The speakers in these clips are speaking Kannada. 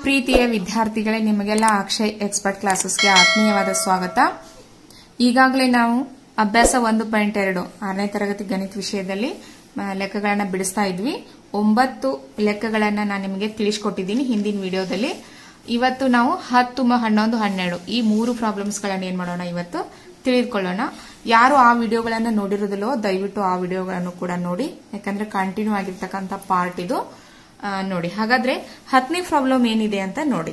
ಪ್ರೀತಿಯ ವಿದ್ಯಾರ್ಥಿಗಳೇ ನಿಮಗೆಲ್ಲ ಅಕ್ಷಯ್ ಎಕ್ಸ್ಪರ್ಟ್ ಕ್ಲಾಸಸ್ಗೆ ಆತ್ಮೀಯವಾದ ಸ್ವಾಗತ ಈಗಾಗಲೇ ನಾವು ಅಭ್ಯಾಸ ಒಂದು ಪಾಯಿಂಟ್ ಎರಡು ಆರನೇ ತರಗತಿ ಗಣಿತ ವಿಷಯದಲ್ಲಿ ಆ, ಲೆಕ್ಕಗಳನ್ನ ಬಿಡಿಸ್ತಾ ಇದ್ವಿ ಒಂಬತ್ತು ಲೆಕ್ಕಗಳನ್ನ ನಾನು ನಿಮಗೆ ತಿಳಿಸ್ಕೊಟ್ಟಿದ್ದೀನಿ ಹಿಂದಿನ ವಿಡಿಯೋದಲ್ಲಿ ಇವತ್ತು ನಾವು ಹತ್ತು ಮ- ಹನ್ನೊಂದು ಹನ್ನೆರಡು ಈ ಮೂರು ಪ್ರಾಬ್ಲಮ್ಸ್ ಗಳನ್ನ ಏನ್ ಮಾಡೋಣ ಇವತ್ತು ತಿಳಿದುಕೊಳ್ಳೋಣ ಯಾರು ಆ ವಿಡಿಯೋಗಳನ್ನ ನೋಡಿರೋದಿಲ್ಲೋ ದಯವಿಟ್ಟು ಆ ವಿಡಿಯೋಗಳನ್ನು ಕೂಡ ನೋಡಿ ಯಾಕಂದ್ರೆ ಕಂಟಿನ್ಯೂ ಆಗಿರ್ತಕ್ಕಂಥ ಪಾರ್ಟ್ ಇದು ಆ, ನೋಡಿ ಹಾಗಾದ್ರೆ ಹತ್ತನೇ ಪ್ರಾಬ್ಲಮ್ ಏನಿದೆ ಅಂತ ನೋಡಿ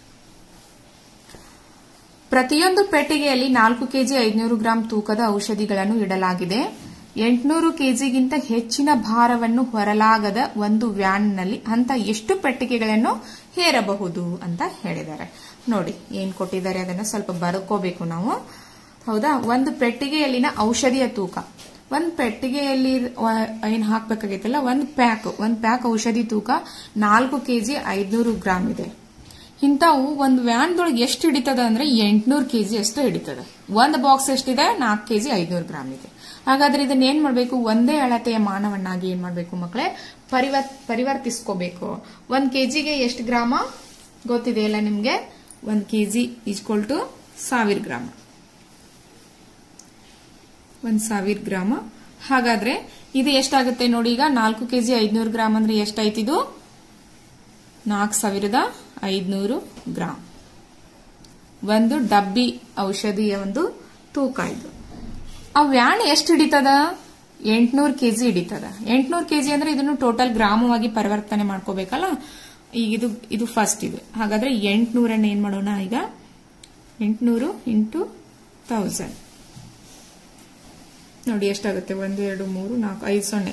ಪ್ರತಿಯೊಂದು ಪೆಟ್ಟಿಗೆಯಲ್ಲಿ ನಾಲ್ಕು ಕೆಜಿ ಐದುನೂರು ಗ್ರಾಂ ತೂಕದ ಔಷಧಿಗಳನ್ನು ಇಡಲಾಗಿದೆ ಎಂಟುನೂರು ಕೆಜಿಗಿಂತ ಹೆಚ್ಚಿನ ಭಾರವನ್ನು ಹೊರಲಾಗದ ಒಂದು ವ್ಯಾನ್ನಲ್ಲಿ ಅಂತ ಎಷ್ಟು ಪೆಟ್ಟಿಗೆಗಳನ್ನು ಹೇರಬಹುದು ಅಂತ ಹೇಳಿದ್ದಾರೆ ನೋಡಿ ಏನ್ ಕೊಟ್ಟಿದ್ದಾರೆ ಅದನ್ನ ಸ್ವಲ್ಪ ಬರ್ಕೋಬೇಕು ನಾವು ಹೌದಾ ಒಂದು ಪೆಟ್ಟಿಗೆಯಲ್ಲಿನ ಔಷಧಿಯ ತೂಕ ಒಂದ್ ಪೆಟ್ಟಿಗೆಯಲ್ಲಿ ವ- ಏನ್ ಹಾಕ್ಬೇಕಾಗಿತ್ತಲ್ಲ ಒಂದ್ ಪ್ಯಾಕ್ ಒಂದ್ ಪ್ಯಾಕ್ ಔಷಧಿ ತೂಕ ನಾಲ್ಕು ಕೆಜಿ ಐದ್ನೂರು ಗ್ರಾಮ್ ಇದೆ ಇಂಥವು ಒಂದು ವ್ಯಾನ್ದೊಳಗೆ ಎಷ್ಟು ಹಿಡಿತದ ಅಂದ್ರೆ ಎಂಟ್ನೂರು ಕೆಜಿ ಅಷ್ಟು ಹಿಡಿತದ ಒಂದ್ ಬಾಕ್ಸ್ ಎಷ್ಟಿದೆ ನಾಲ್ಕು ಕೆಜಿ ಐದ್ನೂರು ಗ್ರಾಮ್ ಇದೆ ಹಾಗಾದ್ರೆ ಇದನ್ನ ಏನ್ ಮಾಡ್ಬೇಕು ಒಂದೇ ಅಳತೆಯ ಮಾನವನ್ನಾಗಿ ಏನ್ ಮಾಡ್ಬೇಕು ಮಕ್ಕಳೇ ಪರಿವರ್ ಪರಿವರ್ತಿಸ್ಕೋಬೇಕು ಒಂದ್ ಕೆಜಿಗೆ ಎಷ್ಟು ಗ್ರಾಮ ಗೊತ್ತಿದೆಯಲ್ಲ ನಿಮ್ಗೆ ಒಂದ್ ಕೆಜಿ ಈಸ್ಕೊಲ್ ಟು ಸಾವಿರ ಗ್ರಾಮ ಒಂದ್ ಸಾವಿರ ಗ್ರಾಮ ಹಾಗಾದ್ರೆ ಇದು ಎಷ್ಟಾಗುತ್ತೆ ನೋಡಿ ಈಗ ನಾಲ್ಕು ಕೆಜಿ ಐದ್ನೂರು ಗ್ರಾಮ್ ಅಂದ್ರೆ ಎಷ್ಟಾಯ್ತಿದು ನಾಲ್ಕು ಸಾವಿರದ ಐದ್ನೂರು ಗ್ರಾಮ್ ಒಂದು ಡಬ್ಬಿ ಔಷಧಿಯ ಒಂದು ತೂಕ ಇದು ಆ ವ್ಯಾನ್ ಎಷ್ಟು ಹಿಡಿತದ ಎಂಟ್ನೂರು ಕೆಜಿ ಹಿಡಿತದ ಎಂಟ್ನೂರು ಕೆಜಿ ಅಂದ್ರೆ ಇದನ್ನು ಟೋಟಲ್ ಗ್ರಾಮವಾಗಿ ಪರಿವರ್ತನೆ ಮಾಡ್ಕೋಬೇಕಲ್ಲ ಈಗ ಇದು ಇದು ಫಸ್ಟ್ ಇದು ಹಾಗಾದ್ರೆ ಎಂಟ್ನೂರನ್ನ ಏನ್ ಮಾಡೋಣ ಈಗ ಎಂಟ್ನೂರು ಇಂಟು ತೌಸಂಡ್ ನೋಡಿ ಎಷ್ಟಾಗುತ್ತೆ ಒಂದು ಎರಡು ಮೂರು ನಾಲ್ಕು ಐದು ಸೊನ್ನೆ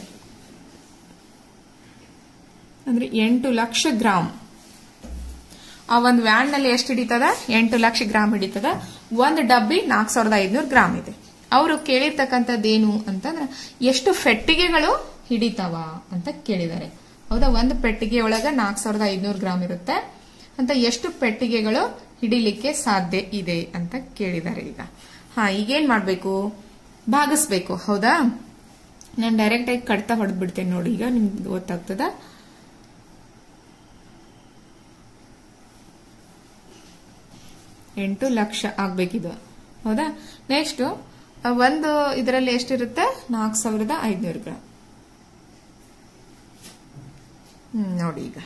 ಅಂದ್ರೆ ಎಂಟು ಲಕ್ಷ ಗ್ರಾಮ್ ಆ ಒಂದು ವ್ಯಾನ್ ನಲ್ಲಿ ಎಷ್ಟು ಹಿಡಿತದ ಎಂಟು ಲಕ್ಷ ಗ್ರಾಮ್ ಹಿಡಿತದ ಒಂದು ಡಬ್ಬಿ ನಾಲ್ಕು ಸಾವಿರದ ಐದ್ನೂರು ಗ್ರಾಮ್ ಇದೆ ಅವರು ಕೇಳಿರ್ತಕ್ಕಂಥದ್ದೇನು ಅಂತಂದ್ರೆ ಎಷ್ಟು ಪೆಟ್ಟಿಗೆಗಳು ಹಿಡಿತಾವ ಅಂತ ಕೇಳಿದ್ದಾರೆ ಹೌದಾ ಒಂದು ಪೆಟ್ಟಿಗೆ ಒಳಗ ನಾಲ್ಕು ಸಾವಿರದ ಐದ್ನೂರು ಗ್ರಾಮ್ ಇರುತ್ತೆ ಅಂತ ಎಷ್ಟು ಪೆಟ್ಟಿಗೆಗಳು ಹಿಡಿಲಿಕ್ಕೆ ಸಾಧ್ಯ ಇದೆ ಅಂತ ಕೇಳಿದ್ದಾರೆ ಈಗ ಹಾ ಈಗೇನ್ ಮಾಡ್ಬೇಕು ಭಾಗಿಸ್ಬೇಕು ಹೌದಾ ನಾನು ಡೈರೆಕ್ಟ್ ಆಗಿ ಕಡ್ತಾ ಹೊಡೆದ್ ಬಿಡ್ತೇನೆ ನೋಡಿ ಈಗ ನಿಮ್ಗೆ ಗೊತ್ತಾಗ್ತದ ಎಂಟು ಲಕ್ಷ ಆಗ್ಬೇಕಿದು ಹೌದಾ ನೆಕ್ಸ್ಟ್ ಒಂದು ಇದರಲ್ಲಿ ಎಷ್ಟಿರುತ್ತೆ ನಾಲ್ಕು ಸಾವಿರದ ಐದ್ನೂರು ಗ್ರಾಮ್ ಹ್ಮ್ ನೋಡಿ ಈಗ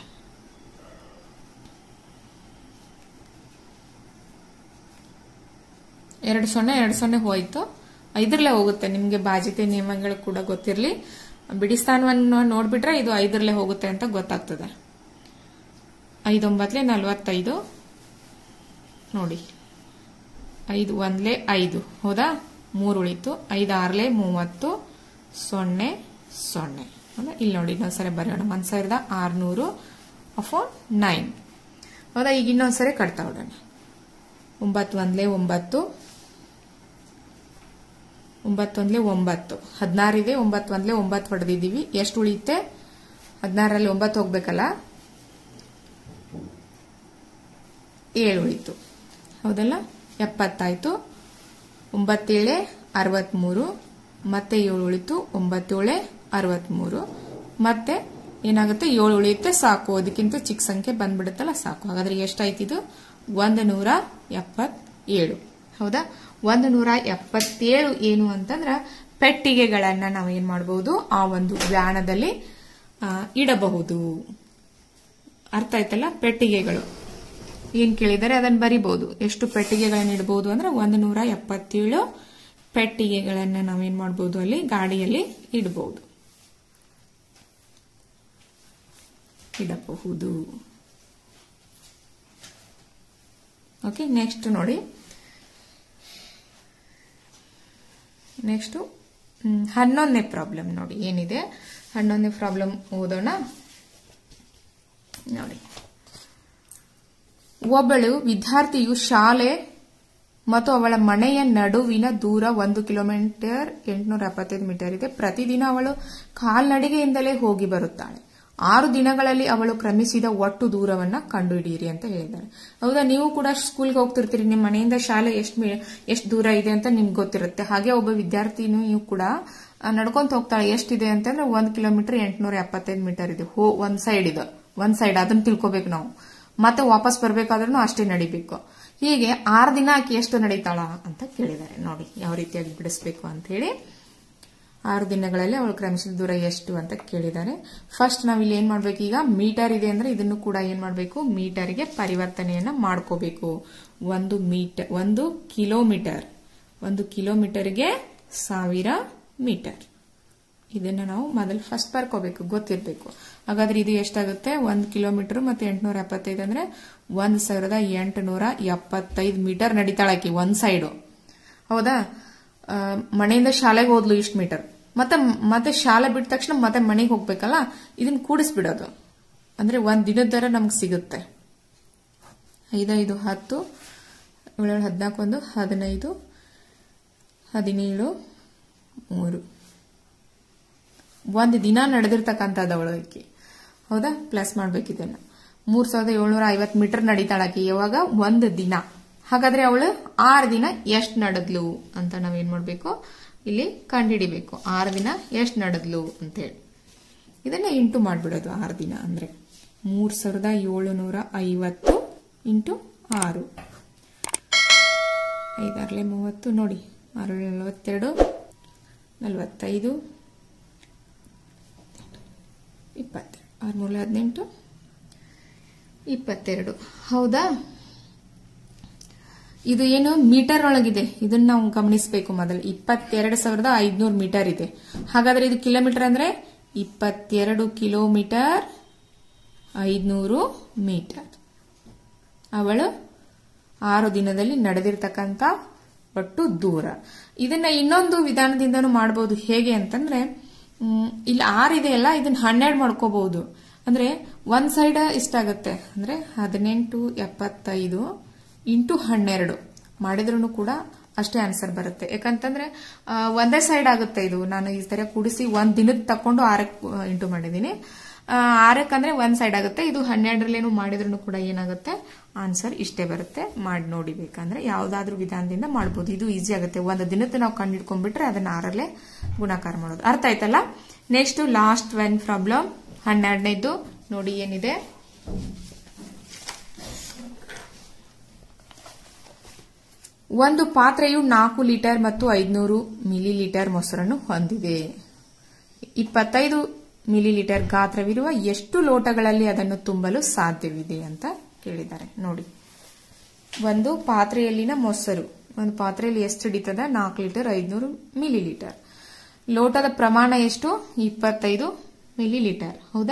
ಎರಡು ಸೊನ್ನೆ ಎರಡು ಸೊನ್ನೆ ಹೋಯ್ತು ಐದರಲ್ಲೇ ಹೋಗುತ್ತೆ ನಿಮ್ಗೆ ಬಾಜಿತೆ ನಿಯಮಗಳು ಕೂಡ ಗೊತ್ತಿರಲಿ ಬಿಡಿ ಸ್ಥಾನವನ್ನು ನೋಡ್ಬಿಟ್ರೆ ಇದು ಐದರಲ್ಲೇ ಹೋಗುತ್ತೆ ಅಂತ ಗೊತ್ತಾಗ್ತದೆ ಐದೊಂಬತ್ಲೆ ನಲವತ್ತೈದು ನೋಡಿ ಐದು ಒಂದ್ಲೆ ಐದು ಹೌದಾ ಮೂರು ಉಳಿತು ಐದು ಆರ್ಲೆ ಮೂವತ್ತು ಸೊನ್ನೆ ಸೊನ್ನೆ ಹೌದಾ ಇಲ್ಲಿ ನೋಡಿ ಇನ್ನೊಂದ್ಸರಿ ಬರೆಯೋಣ ಒಂದ್ ಸಾವಿರದ ಆರ್ನೂರು ಅಫೋನ್ ನೈನ್ ಹೌದಾ ಈಗ ಇನ್ನೊಂದ್ಸರಿ ಕಟ್ತಾ ಹೊಡೋಣ ಒಂಬತ್ತು ಒಂದ್ಲೆ ಒಂಬತ್ತು ಒಂಬತ್ತೊಂದ್ಲೆ ಒಂಬತ್ತು ಹದಿನಾರಿದೆ ಒಂಬತ್ತು ಒಂದ್ಲೆ ಒಂಬತ್ತು ಹೊಡೆದಿದ್ದೀವಿ ಎಷ್ಟು ಉಳಿಯುತ್ತೆ ಹದಿನಾರರಲ್ಲಿ ಒಂಬತ್ತು ಹೋಗ್ಬೇಕಲ್ಲ ಏಳು ಉಳಿತು ಹೌದಲ್ಲ ಎಪ್ಪತ್ತಾಯ್ತು ಒಂಬತ್ತೇಳೆ ಅರವತ್ಮೂರು ಮತ್ತೆ ಏಳು ಉಳಿತು ಒಂಬತ್ತೇಳೆ ಅರವತ್ಮೂರು ಮತ್ತೆ ಏನಾಗುತ್ತೆ ಏಳು ಉಳಿಯುತ್ತೆ ಸಾಕು ಅದಕ್ಕಿಂತ ಚಿಕ್ಕ ಸಂಖ್ಯೆ ಬಂದ್ಬಿಡುತ್ತಲ್ಲ ಸಾಕು ಹಾಗಾದ್ರೆ ಎಷ್ಟಾಯ್ತಿದು ಒಂದು ನೂರ ಎಪ್ಪತ್ತೇಳು ಹೌದಾ ಒಂದು ನೂರ ಎಪ್ಪತ್ತೇಳು ಏನು ಅಂತಂದ್ರ ಪೆಟ್ಟಿಗೆಗಳನ್ನ ನಾವು ಏನ್ ಮಾಡಬಹುದು ಆ ಒಂದು ವ್ಯಾನದಲ್ಲಿ ಆ, ಇಡಬಹುದು ಅರ್ಥ ಆಯ್ತಲ್ಲ ಪೆಟ್ಟಿಗೆಗಳು ಏನ್ ಕೇಳಿದರೆ ಅದನ್ನ ಬರಿಬಹುದು ಎಷ್ಟು ಪೆಟ್ಟಿಗೆಗಳನ್ನ ಇಡಬಹುದು ಅಂದ್ರೆ ಒಂದು ನೂರ ಎಪ್ಪತ್ತೇಳು ಪೆಟ್ಟಿಗೆಗಳನ್ನ ನಾವೇನ್ ಮಾಡಬಹುದು ಅಲ್ಲಿ ಗಾಡಿಯಲ್ಲಿ ಇಡಬಹುದು ಇಡಬಹುದು ಓಕೆ ನೆಕ್ಸ್ಟ್ ನೋಡಿ ನೆಕ್ಸ್ಟ್ ಹನ್ನೊಂದನೇ ಪ್ರಾಬ್ಲಮ್ ನೋಡಿ ಏನಿದೆ ಹನ್ನೊಂದನೇ ಪ್ರಾಬ್ಲಮ್ ಓದೋಣ ನೋಡಿ ಒಬ್ಬಳು ವಿದ್ಯಾರ್ಥಿಯು ಶಾಲೆ ಮತ್ತು ಅವಳ ಮನೆಯ ನಡುವಿನ ದೂರ ಒಂದು ಕಿಲೋಮೀಟರ್ ಎಂಟುನೂರ ಎಪ್ಪತ್ತೈದು ಮೀಟರ್ ಇದೆ ಪ್ರತಿದಿನ ಅವಳು ಕಾಲ್ನಡಿಗೆಯಿಂದಲೇ ಹೋಗಿ ಬರುತ್ತಾಳೆ ಆರು ದಿನಗಳಲ್ಲಿ ಅವಳು ಕ್ರಮಿಸಿದ ಒಟ್ಟು ದೂರವನ್ನ ಕಂಡುಹಿಡಿಯಿರಿ ಅಂತ ಹೇಳಿದ್ದಾರೆ ಹೌದಾ ನೀವು ಕೂಡ ಸ್ಕೂಲ್ಗೆ ಹೋಗ್ತಿರ್ತೀರಿ ನಿಮ್ಮ ಮನೆಯಿಂದ ಶಾಲೆ ಎಷ್ಟು ಎಷ್ಟು ದೂರ ಇದೆ ಅಂತ ನಿಮ್ಗೆ ಗೊತ್ತಿರುತ್ತೆ ಹಾಗೆ ಒಬ್ಬ ವಿದ್ಯಾರ್ಥಿನಿಯು ಕೂಡ ಆ, ನಡ್ಕೊಂತ ಹೋಗ್ತಾಳೆ ಎಷ್ಟಿದೆ ಅಂತಂದ್ರೆ ಒಂದ್ ಕಿಲೋಮೀಟರ್ ಎಂಟುನೂರ ಎಪ್ಪತ್ತೈದು ಮೀಟರ್ ಇದೆ ಹೋ ಒಂದ್ ಸೈಡ್ ಇದೆ ಒಂದ್ ಸೈಡ್ ಅದನ್ನ ತಿಳ್ಕೊಬೇಕು ನಾವು ಮತ್ತೆ ವಾಪಸ್ ಬರ್ಬೇಕಾದ್ರೂ ಅಷ್ಟೇ ನಡಿಬೇಕು ಹೀಗೆ ಆರು ದಿನ ಆಕಿ ಎಷ್ಟು ನಡೀತಾಳ ಅಂತ ಕೇಳಿದ್ದಾರೆ ನೋಡಿ ಯಾವ ರೀತಿಯಾಗಿ ಬಿಡಿಸ್ಬೇಕು ಅಂತ ಹೇಳಿ ಆರು ದಿನಗಳಲ್ಲಿ ಅವಳು ಕ್ರಮಿಸಿದ ದೂರ ಎಷ್ಟು ಅಂತ ಕೇಳಿದ್ದಾರೆ ಫಸ್ಟ್ ನಾವು ಇಲ್ಲಿ ಏನ್ ಮಾಡ್ಬೇಕು ಈಗ ಮೀಟರ್ ಇದೆ ಅಂದ್ರೆ ಇದನ್ನು ಕೂಡ ಏನ್ ಮಾಡ್ಬೇಕು ಮೀಟರ್ಗೆ ಪರಿವರ್ತನೆಯನ್ನ ಮಾಡ್ಕೋಬೇಕು ಒಂದು ಮೀಟರ್ ಒಂದು ಕಿಲೋಮೀಟರ್ ಒಂದು ಕಿಲೋಮೀಟರ್ಗೆ ಸಾವಿರ ಮೀಟರ್ ಇದನ್ನ ನಾವು ಮೊದಲು ಫಸ್ಟ್ ಬರ್ಕೋಬೇಕು ಗೊತ್ತಿರಬೇಕು ಹಾಗಾದ್ರೆ ಇದು ಎಷ್ಟಾಗುತ್ತೆ ಒಂದು ಕಿಲೋಮೀಟರ್ ಮತ್ತೆ ಎಂಟುನೂರ ಎಪ್ಪತ್ತೈದು ಅಂದ್ರೆ ಒಂದ್ ಸಾವಿರದ ಎಂಟುನೂರ ಎಪ್ಪತ್ತೈದು ಮೀಟರ್ ನಡೀತಾಳಕಿ ಒಂದ್ ಸೈಡು ಹೌದಾ ಆ, ಮನೆಯಿಂದ ಶಾಲೆಗೆ ಹೋದ್ಲು ಇಷ್ಟು ಮೀಟರ್ ಮತ್ತೆ ಮತ್ತೆ ಶಾಲೆ ಬಿಟ್ಟ ತಕ್ಷಣ ಮತ್ತೆ ಮನೆಗೆ ಹೋಗ್ಬೇಕಲ್ಲ ಇದನ್ನ ಕೂಡಿಸ್ಬಿಡೋದು ಅಂದ್ರೆ ಒಂದ್ ದಿನದ ದರ ನಮ್ಗೆ ಸಿಗುತ್ತೆ ಐದೈದು ಹತ್ತು ಏಳೇಳು ಹದಿನಾಲ್ಕು ಒಂದು ಹದಿನೈದು ಹದಿನೇಳು ಮೂರು ಒಂದು ದಿನ ನಡೆದಿರ್ತಕ್ಕಂಥದ್ದು ಅವಳಕ್ಕೆ ಹೌದಾ ಪ್ಲಸ್ ಮಾಡ್ಬೇಕಿದನ್ನ ಮೂರ್ ಸಾವಿರದ ಏಳ್ನೂರ ಐವತ್ ಮೀಟರ್ ನಡೀತಾಳಕಿ ಯಾವಾಗ ಒಂದು ದಿನ ಹಾಗಾದ್ರೆ ಅವಳು ಆರು ದಿನ ಎಷ್ಟು ನಡೆದ್ಲು ಅಂತ ನಾವೇನ್ ಮಾಡ್ಬೇಕು ಇಲ್ಲಿ ಕಂಡುಹಿಡಿಬೇಕು ಆರು ದಿನ ಎಷ್ಟು ನಡೆದ್ಲು ಅಂತೇಳಿ ಇದನ್ನ ಇಂಟು ಮಾಡ್ಬಿಡೋದು ಆರು ದಿನ ಅಂದ್ರೆ ಮೂರ್ ಸಾವಿರದ ಏಳುನೂರ ಐವತ್ತು ಇಂಟು ಆರು ಐದಾರ್ಲೆ ಮೂವತ್ತು ನೋಡಿ ಆರು ನಲವತ್ತೆರಡು ನಲವತ್ತೈದು ಇಪ್ಪತ್ತೆರಡು ಆರು ಮೂಲ ಹದಿನೆಂಟು ಇಪ್ಪತ್ತೆರಡು ಹೌದಾ ಇದು ಏನು ಮೀಟರ್ ಒಳಗಿದೆ ಇದನ್ನ ನಾವು ಗಮನಿಸಬೇಕು ಮೊದಲು ಇಪ್ಪತ್ತೆರಡು ಸಾವಿರದ ಐದ್ನೂರು ಮೀಟರ್ ಇದೆ ಹಾಗಾದ್ರೆ ಇದು ಕಿಲೋಮೀಟರ್ ಅಂದ್ರೆ ಇಪ್ಪತ್ತೆರಡು ಕಿಲೋಮೀಟರ್ ಐದ್ನೂರು ಮೀಟರ್ ಅವಳು ಆರು ದಿನದಲ್ಲಿ ನಡೆದಿರ್ತಕ್ಕಂಥ ಒಟ್ಟು ದೂರ ಇದನ್ನ ಇನ್ನೊಂದು ವಿಧಾನದಿಂದನೂ ಮಾಡಬಹುದು ಹೇಗೆ ಅಂತಂದ್ರೆ ಮ್, ಇಲ್ಲಿ ಆರು ಇದೆಯಲ್ಲ ಇದನ್ನ ಹನ್ನೆರಡು ಮಾಡ್ಕೋಬಹುದು ಅಂದ್ರೆ ಒಂದ್ ಸೈಡ್ ಇಷ್ಟಾಗತ್ತೆ ಅಂದ್ರೆ ಹದಿನೆಂಟು ಎಪ್ಪತ್ತೈದು ಇಂಟು ಹನ್ನೆರಡು ಮಾಡಿದ್ರೂ ಕೂಡ ಅಷ್ಟೇ ಆನ್ಸರ್ ಬರುತ್ತೆ ಯಾಕಂತಂದ್ರೆ ಆ, ಒಂದೇ ಸೈಡ್ ಆಗುತ್ತೆ ಇದು ನಾನು ಈ ತರ ಕೂಡಿಸಿ ಒಂದ್ ದಿನದ ತಕೊಂಡು ಆರಕ್ಕೆ ಇಂಟು ಮಾಡಿದ್ದೀನಿ ಆ, ಆರಕ್ಕೆ ಅಂದ್ರೆ ಒಂದ್ ಸೈಡ್ ಆಗುತ್ತೆ ಇದು ಹನ್ನೆರಡರಲ್ಲೇನು ಮಾಡಿದ್ರು ಕೂಡ ಏನಾಗುತ್ತೆ ಆನ್ಸರ್ ಇಷ್ಟೇ ಬರುತ್ತೆ ಮಾಡಿ ನೋಡಿಬೇಕಂದ್ರೆ ಯಾವ್ದಾದ್ರು ವಿಧಾನದಿಂದ ಮಾಡ್ಬೋದು ಇದು ಈಸಿ ಆಗುತ್ತೆ ಒಂದು ದಿನದ ನಾವು ಕಂಡಿಡ್ಕೊಂಡ್ಬಿಟ್ರೆ ಅದನ್ನ ಆರಲ್ಲೇ ಗುಣಾಕಾರ ಮಾಡೋದು ಅರ್ಥ ಆಯ್ತಲ್ಲ ನೆಕ್ಸ್ಟ್ ಲಾಸ್ಟ್ ಒನ್ ಪ್ರಾಬ್ಲಮ್ ಹನ್ನೆರಡನೇದು ನೋಡಿ ಏನಿದೆ ಒಂದು ಪಾತ್ರೆಯು ನಾಲ್ಕು ಲೀಟರ್ ಮತ್ತು ಐದುನೂರು ಮಿಲಿ ಲೀಟರ್ ಮೊಸರನ್ನು ಹೊಂದಿದೆ ಇಪ್ಪತ್ತೈದು ಮಿಲಿ ಲೀಟರ್ ಗಾತ್ರವಿರುವ ಎಷ್ಟು ಲೋಟಗಳಲ್ಲಿ ಅದನ್ನು ತುಂಬಲು ಸಾಧ್ಯವಿದೆ ಅಂತ ಕೇಳಿದ್ದಾರೆ ನೋಡಿ ಒಂದು ಪಾತ್ರೆಯಲ್ಲಿನ ಮೊಸರು ಒಂದು ಪಾತ್ರೆಯಲ್ಲಿ ಎಷ್ಟು ಹಿಡಿತದ ನಾಲ್ಕು ಲೀಟರ್ ಐದುನೂರು ಮಿಲಿ ಲೀಟರ್ ಲೋಟದ ಪ್ರಮಾಣ ಎಷ್ಟು ಇಪ್ಪತ್ತೈದು ಮಿಲಿ ಲೀಟರ್ ಹೌದಾ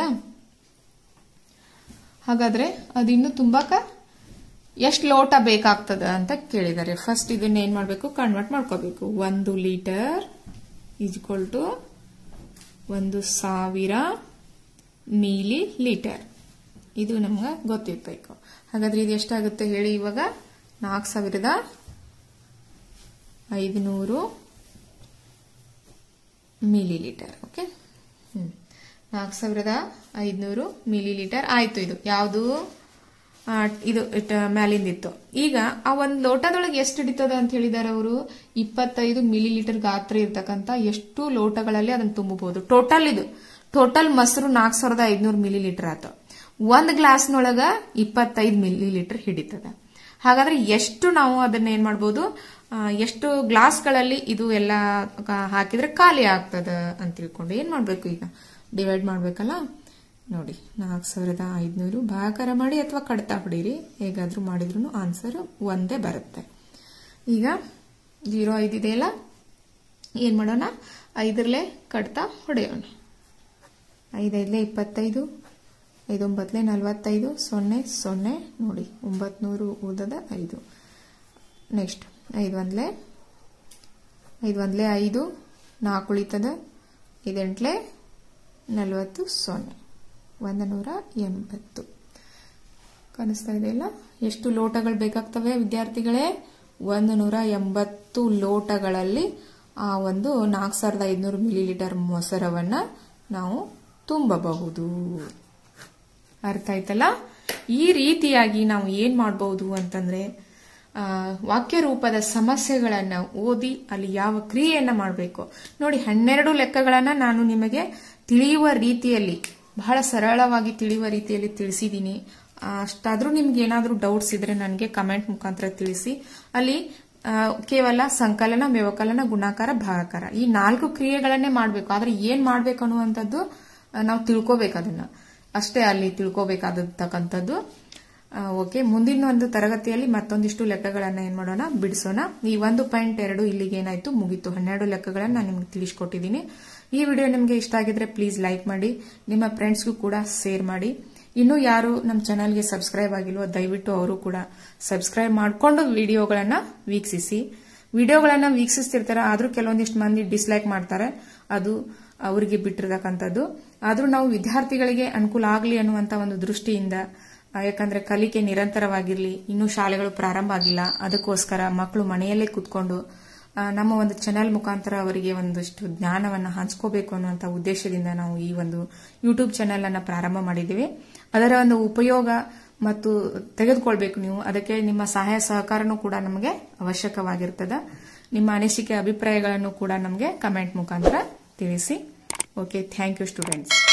ಹಾಗಾದ್ರೆ ಅದಿನ್ನು ತುಂಬಾಕ ಎಷ್ಟು ಲೋಟ ಬೇಕಾಗ್ತದ ಅಂತ ಕೇಳಿದ್ದಾರೆ ಫಸ್ಟ್ ಇದನ್ನ ಏನ್ ಮಾಡ್ಬೇಕು ಕನ್ವರ್ಟ್ ಮಾಡ್ಕೋಬೇಕು ಒಂದು ಲೀಟರ್ ಈಜ್ಕೊಲ್ ಟು ಒಂದು ಸಾವಿರ ಮಿಲಿ ಲೀಟರ್ ಇದು ನಮ್ಗೆ ಗೊತ್ತಿರ್ಬೇಕು ಹಾಗಾದ್ರೆ ಇದು ಎಷ್ಟಾಗುತ್ತೆ ಹೇಳಿ ಇವಾಗ ನಾಲ್ಕು ಸಾವಿರದ ಐದುನೂರು ಮಿಲಿ ಲೀಟರ್ ಓಕೆ ಹ್ಮ್ ನಾಲ್ಕು ಸಾವಿರದ ಐದುನೂರು ಮಿಲಿ ಲೀಟರ್ ಆಯ್ತು ಇದು ಯಾವುದು ಆ, ಇದು ಇಟ್- ಮ್ಯಾಲಿಂದಿತ್ತು ಈಗ ಆ ಒಂದು ಲೋಟದೊಳಗೆ ಎಷ್ಟು ಹಿಡಿತದ ಅಂತ ಹೇಳಿದಾರೆ ಅವರು ಇಪ್ಪತ್ತೈದು ಮಿಲಿ ಲೀಟರ್ ಗಾತ್ರ ಇರ್ತಕ್ಕಂಥ ಎಷ್ಟು ಲೋಟಗಳಲ್ಲಿ ಅದನ್ನ ತುಂಬಬಹುದು ಟೋಟಲ್ ಇದು ಟೋಟಲ್ ಮೊಸರು ನಾಲ್ಕು ಸಾವಿರದ ಐದ್ನೂರು ಮಿಲಿ ಲೀಟರ್ ಆತ ಒಂದ್ ಗ್ಲಾಸ್ನೊಳಗ ಇಪ್ಪತ್ತೈದು ಮಿಲಿ ಲೀಟರ್ ಹಿಡಿತದ ಹಾಗಾದ್ರೆ ಎಷ್ಟು ನಾವು ಅದನ್ನ ಏನ್ ಮಾಡ್ಬೋದು ಆ, ಎಷ್ಟು ಗ್ಲಾಸ್ಗಳಲ್ಲಿ ಇದು ಎಲ್ಲ ಕ- ಹಾಕಿದ್ರೆ ಖಾಲಿ ಆಗ್ತದ ಅಂತ ತಿಳ್ಕೊಂಡು ಏನ್ ಮಾಡ್ಬೇಕು ಈಗ ಡಿವೈಡ್ ಮಾಡ್ಬೇಕಲ್ಲ ನೋಡಿ ನಾಲ್ಕು ಸಾವಿರದ ಐದುನೂರು ಭಾಗಾಕಾರ ಮಾಡಿ ಅಥವಾ ಕಡ್ತಾ ಹೊಡೀರಿ ಹೇಗಾದ್ರೂ ಮಾಡಿದ್ರು ಆನ್ಸರ್ ಒಂದೇ ಬರುತ್ತೆ ಈಗ ಜೀರೋ ಐದಿದೆಯಲ್ಲ ಏನ್ ಮಾಡೋಣ ಐದರಲ್ಲೇ ಕಡ್ತಾ ಹೊಡೆಯೋಣ ಐದೈದಲೇ ಇಪ್ಪತ್ತೈದು ಐದೊಂಬತ್ತಲೇ ನಲವತ್ತೈದು ಸೊನ್ನೆ ಸೊನ್ನೆ ನೋಡಿ ಒಂಬತ್ನೂರು ಉಳಿದದ ಐದು ನೆಕ್ಸ್ಟ್ ಐದು ಒಂದ್ಲೆ ಐದು ಒಂದ್ಲೆ ಐದು ನಾಲ್ಕು ಉಳಿತದ ಐದೆಂಟ್ಲೆ ನಲವತ್ತು ಸೊನ್ನೆ ಒಂದು ನೂರ ಎಂಬತ್ತು ಕಾಣಿಸ್ತಾ ಇದೆಯಲ್ಲ ಎಷ್ಟು ಲೋಟಗಳು ಬೇಕಾಗ್ತವೆ ವಿದ್ಯಾರ್ಥಿಗಳೇ ಒಂದು ನೂರ ಎಂಬತ್ತು ಲೋಟಗಳಲ್ಲಿ ಆ ಒಂದು ನಾಲ್ಕು ಸಾವಿರದ ಐದುನೂರು ಮಿಲಿ ಲೀಟರ್ ಮೊಸರವನ್ನ ನಾವು ತುಂಬಬಹುದು ಅರ್ಥ ಆಯ್ತಲ್ಲ ಈ ರೀತಿಯಾಗಿ ನಾವು ಏನ್ ಮಾಡಬಹುದು ಅಂತಂದ್ರೆ ಆ, ವಾಕ್ಯ ರೂಪದ ಸಮಸ್ಯೆಗಳನ್ನ ಓದಿ ಅಲ್ಲಿ ಯಾವ ಕ್ರಿಯೆಯನ್ನ ಮಾಡಬೇಕು ನೋಡಿ ಹನ್ನೆರಡು ಲೆಕ್ಕಗಳನ್ನ ನಾನು ನಿಮಗೆ ತಿಳಿಯುವ ರೀತಿಯಲ್ಲಿ ಬಹಳ ಸರಳವಾಗಿ ತಿಳಿಯುವ ರೀತಿಯಲ್ಲಿ ತಿಳಿಸಿದ್ದೀನಿ ಅಷ್ಟಾದ್ರೂ ನಿಮ್ಗೆ ಏನಾದ್ರೂ ಡೌಟ್ಸ್ ಇದ್ರೆ ನನಗೆ ಕಮೆಂಟ್ ಮುಖಾಂತರ ತಿಳಿಸಿ ಅಲ್ಲಿ ಆ, ಕೇವಲ ಸಂಕಲನ ವ್ಯವಕಲನ ಗುಣಾಕಾರ ಭಾಗಾಕಾರ ಈ ನಾಲ್ಕು ಕ್ರಿಯೆಗಳನ್ನೇ ಮಾಡಬೇಕು ಆದ್ರೆ ಏನ್ ಮಾಡ್ಬೇಕು ಅನ್ನುವಂಥದ್ದು ಆ, ನಾವು ತಿಳ್ಕೋಬೇಕು ಅದನ್ನ ಅಷ್ಟೇ ಅಲ್ಲಿ ತಿಳ್ಕೋಬೇಕಾದಕ್ಕಂಥದ್ದು ಓಕೆ ಮುಂದಿನ ಒಂದು ತರಗತಿಯಲ್ಲಿ ಮತ್ತೊಂದಿಷ್ಟು ಲೆಕ್ಕಗಳನ್ನ ಏನ್ ಮಾಡೋಣ ಬಿಡಿಸೋಣ ಈ ಒಂದು ಪಾಯಿಂಟ್ ಎರಡು ಇಲ್ಲಿಗೆ ಏನಾಯ್ತು ಮುಗೀತು ಹನ್ನೆರಡು ಲೆಕ್ಕಗಳನ್ನ ನಾನು ನಿಮ್ಗೆ ತಿಳಿಸ್ಕೊಟ್ಟಿದ್ದೀನಿ ಈ ವಿಡಿಯೋ ನಿಮಗೆ ಇಷ್ಟ ಆಗಿದ್ರೆ ಪ್ಲೀಸ್ ಲೈಕ್ ಮಾಡಿ ನಿಮ್ಮ ಫ್ರೆಂಡ್ಸ್ಗೂ ಕೂಡ ಶೇರ್ ಮಾಡಿ ಇನ್ನು ಯಾರು ನಮ್ಮ ಚಾನಲ್ಗೆ ಸಬ್ಸ್ಕ್ರೈಬ್ ಆಗಿಲ್ವೋ ದಯವಿಟ್ಟು ಅವರು ಕೂಡ ಸಬ್ಸ್ಕ್ರೈಬ್ ಮಾಡಿಕೊಂಡು ವಿಡಿಯೋಗಳನ್ನ ವೀಕ್ಷಿಸಿ ವಿಡಿಯೋಗಳನ್ನ ವೀಕ್ಷಿಸ್ತಿರ್ತಾರೆ ಆದ್ರೂ ಕೆಲವೊಂದಿಷ್ಟು ಮಂದಿ ಡಿಸ್ಲೈಕ್ ಮಾಡ್ತಾರೆ ಅದು ಅವರಿಗೆ ಬಿಟ್ಟಿರ್ತಕ್ಕಂಥದ್ದು ಆದ್ರೂ ನಾವು ವಿದ್ಯಾರ್ಥಿಗಳಿಗೆ ಅನುಕೂಲ ಆಗಲಿ ಅನ್ನುವಂತ ಒಂದು ದೃಷ್ಟಿಯಿಂದ ಆ, ಯಾಕಂದ್ರೆ ಕಲಿಕೆ ನಿರಂತರವಾಗಿರ್ಲಿ ಇನ್ನೂ ಶಾಲೆಗಳು ಪ್ರಾರಂಭ ಆಗಿಲ್ಲ ಅದಕ್ಕೋಸ್ಕರ ಮಕ್ಕಳು ಮನೆಯಲ್ಲೇ ಕೂತ್ಕೊಂಡು ಆ, ನಮ್ಮ ಒಂದು ಚಾನೆಲ್ ಮುಖಾಂತರ ಅವರಿಗೆ ಒಂದಷ್ಟು ಜ್ಞಾನವನ್ನು ಹಂಚ್ಕೋಬೇಕು ಅನ್ನುವಂಥ ಉದ್ದೇಶದಿಂದ ನಾವು ಈ ಒಂದು ಯೂಟ್ಯೂಬ್ ಚಾನೆಲ್ ಅನ್ನ ಪ್ರಾರಂಭ ಮಾಡಿದ್ದೀವಿ ಅದರ ಒಂದು ಉಪಯೋಗ ಮತ್ತು ತೆಗೆದುಕೊಳ್ಬೇಕು ನೀವು ಅದಕ್ಕೆ ನಿಮ್ಮ ಸಹಾಯ ಸಹಕಾರನೂ ಕೂಡ ನಮಗೆ ಅವಶ್ಯಕವಾಗಿರ್ತದೆ ನಿಮ್ಮ ಅನಿಸಿಕೆ ಅಭಿಪ್ರಾಯಗಳನ್ನು ಕೂಡ ನಮಗೆ ಕಮೆಂಟ್ ಮುಖಾಂತರ ತಿಳಿಸಿ ಓಕೆ ಥ್ಯಾಂಕ್ ಯು ಸ್ಟೂಡೆಂಟ್ಸ್